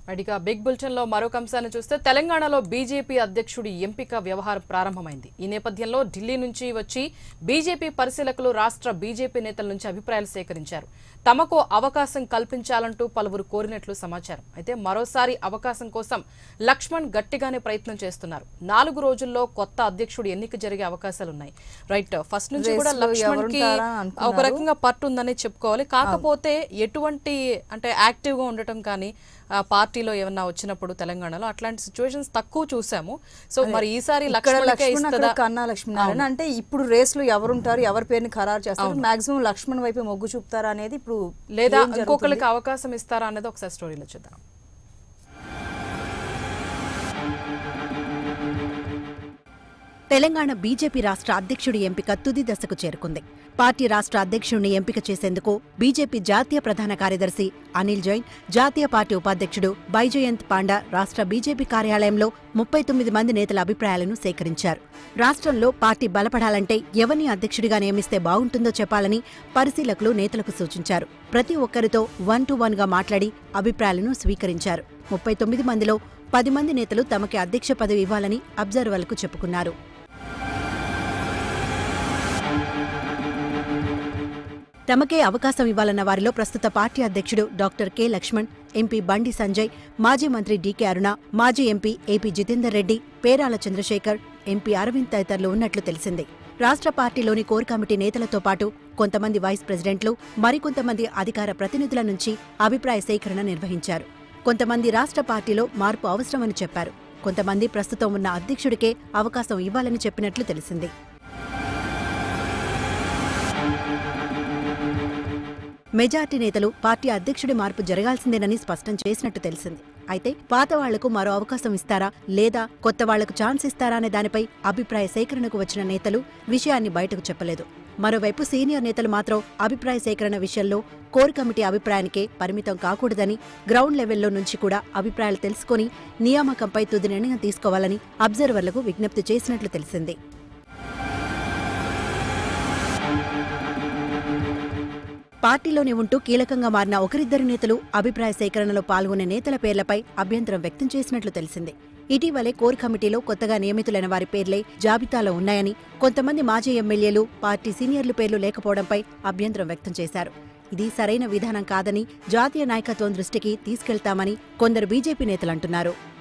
అడిగా big bulletin లో మరొక అంశాన్ని చూస్తే తెలంగాణలో బీజేపీ అధ్యక్షుడి ఎంపిక వ్యవహారం ప్రారంభమైంది ఈ నేపథ్యంలో ఢిల్లీ నుంచి వచ్చి బీజేపీ పరిశీలకులు రాష్ట్ర బీజేపీ నేతల నుంచి అభిప్రాయాలు సేకరించారు తమకు అవకాశం కల్పించాలంటూ పలువురు కోరినట్లు సమాచారం అయితే మరోసారి అవకాశం కోసం లక్ష్మణ్ గట్టిగానే ప్రయత్నం చేస్తున్నారు నాలుగు రోజుల్లో కొత్త అధ్యక్షుడు ఎన్నిక జరిగే అవకాశాలున్నాయి రైట్ ఫస్ట్ నుంచి కూడా రేసులో లక్ష్మణ్ కి ఎవరుంటారా అనుకున్నారు? ఒక రకంగా పట్టు ఉందని చెప్పుకోవాలి కాకపోతే ఎటువంటి అంటే యాక్టివ్ గా ఉండటం కానీ ఆ, పార్టీలో ఏమన్నా వచ్చినప్పుడు తెలంగాణలో అట్లాంటి సిచ్యువేషన్స్ తక్కువ చూసాము సో మరి ఈసారి ఇక్కడ లక్ష్మణ్కే లక్ష్మణ్ అక్కడ ఇస్తుందా కన్నా లక్ష్మణ్ అంటే ఇప్పుడు రేస్ లో ఎవరుంటారు ఎవరి పేరుని ఖరారు చేస్తారు మాక్సిమం లక్ష్మణ్ వైపు మొగ్గు చూపుతారా అనేది ఇప్పుడు లేదా ఏం జరుగుతుంది? ఇంకొకరికి అవకాశం ఇస్తారా అనేది ఒకసారి స్టోరీలో చూద్దాం తెలంగాణ బీజేపీ రాష్ట్ర అధ్యక్షుడి ఎంపిక తుది దశకు చేరుకుంది పార్టీ రాష్ట్ర అధ్యక్షుడిని ఎంపిక చేసేందుకు బీజేపీ జాతీయ ప్రధాన కార్యదర్శి అనిల్ జైన్ జాతీయ పార్టీ ఉపాధ్యక్షుడు బైజయంత్ పాండా రాష్ట్ర బీజేపీ కార్యాలయంలో ముప్పై తొమ్మిది మంది నేతల అభిప్రాయాలను సేకరించారు రాష్ట్రంలో పార్టీ బలపడాలంటే ఎవరిని అధ్యక్షుడిగా నియమిస్తే బాగుంటుందో చెప్పాలని పరిశీలకులు నేతలకు సూచించారు ప్రతి ఒక్కరితో వన్ టు వన్ గా మాట్లాడి అభిప్రాయాలను స్వీకరించారు ముప్పై తొమ్మిది మందిలో పది మంది నేతలు తమకి అధ్యక్ష పదవి ఇవ్వాలని అబ్జర్వర్లకు చెప్పుకున్నారు తమకే అవకాశం ఇవ్వాలన్న వారిలో ప్రస్తుత పార్టీ అధ్యక్షుడు డాక్టర్ కె లక్ష్మణ్ ఎంపీ బండి సంజయ్ మాజీ మంత్రి డీకే అరుణ మాజీ MP AP Jitender Reddy Perala Chandrashekar MP Arvind తదితరులు ఉన్నట్లు తెలిసింది రాష్ట్ర పార్టీలోని కోర్ కమిటీ నేతలతో పాటు కొంతమంది వైస్ ప్రెసిడెంట్లు మరికొంతమంది అధికార ప్రతినిధుల నుంచి అభిప్రాయ సేకరణ నిర్వహించారు కొంతమంది రాష్ట్ర పార్టీలో మార్పు అవసరమని చెప్పారు కొంతమంది ప్రస్తుతం ఉన్న అధ్యక్షుడికే అవకాశం ఇవ్వాలని చెప్పినట్లు తెలిసింది మెజార్టీ నేతలు పార్టీ అధ్యక్షుడి మార్పు జరగాల్సిందేనని స్పష్టం చేసినట్టు తెలిసింది అయితే పాత వాళ్లకు మరో అవకాశం ఇస్తారా లేదా కొత్త వాళ్లకు ఛాన్స్ ఇస్తారా అనే దానిపై అభిప్రాయ సేకరణకు వచ్చిన నేతలు విషయాన్ని బయటకు చెప్పలేదు మరోవైపు సీనియర్ నేతలు మాత్రం అభిప్రాయ సేకరణ విషయంలో కోర్ కమిటీ అభిప్రాయానికే పరిమితం కాకూడదని గ్రౌండ్ లెవెల్లో నుంచి కూడా అభిప్రాయాలు తెలుసుకొని నియామకంపై తుది నిర్ణయం తీసుకోవాలని అబ్జర్వర్లకు విజ్ఞప్తి చేసినట్లు తెలిసింది పార్టీలోనే ఉంటూ కీలకంగా మారిన ఒకరిద్దరు నేతలు అభిప్రాయ సేకరణలో పాల్గొనే నేతల పేర్లపై అభ్యంతరం వ్యక్తం చేసినట్లు తెలిసింది ఇటీవలే కోర్ కమిటీలో కొత్తగా నియమితులైన వారి పేర్లే జాబితాలో ఉన్నాయని కొంతమంది మాజీ ఎమ్మెల్యేలు పార్టీ సీనియర్లు పేర్లు లేకపోవడంపై అభ్యంతరం వ్యక్తం చేశారు ఇది సరైన విధానం కాదని జాతీయ నాయకత్వం దృష్టికి తీసుకెళ్తామని కొందరు బీజేపీ నేతలంటున్నారు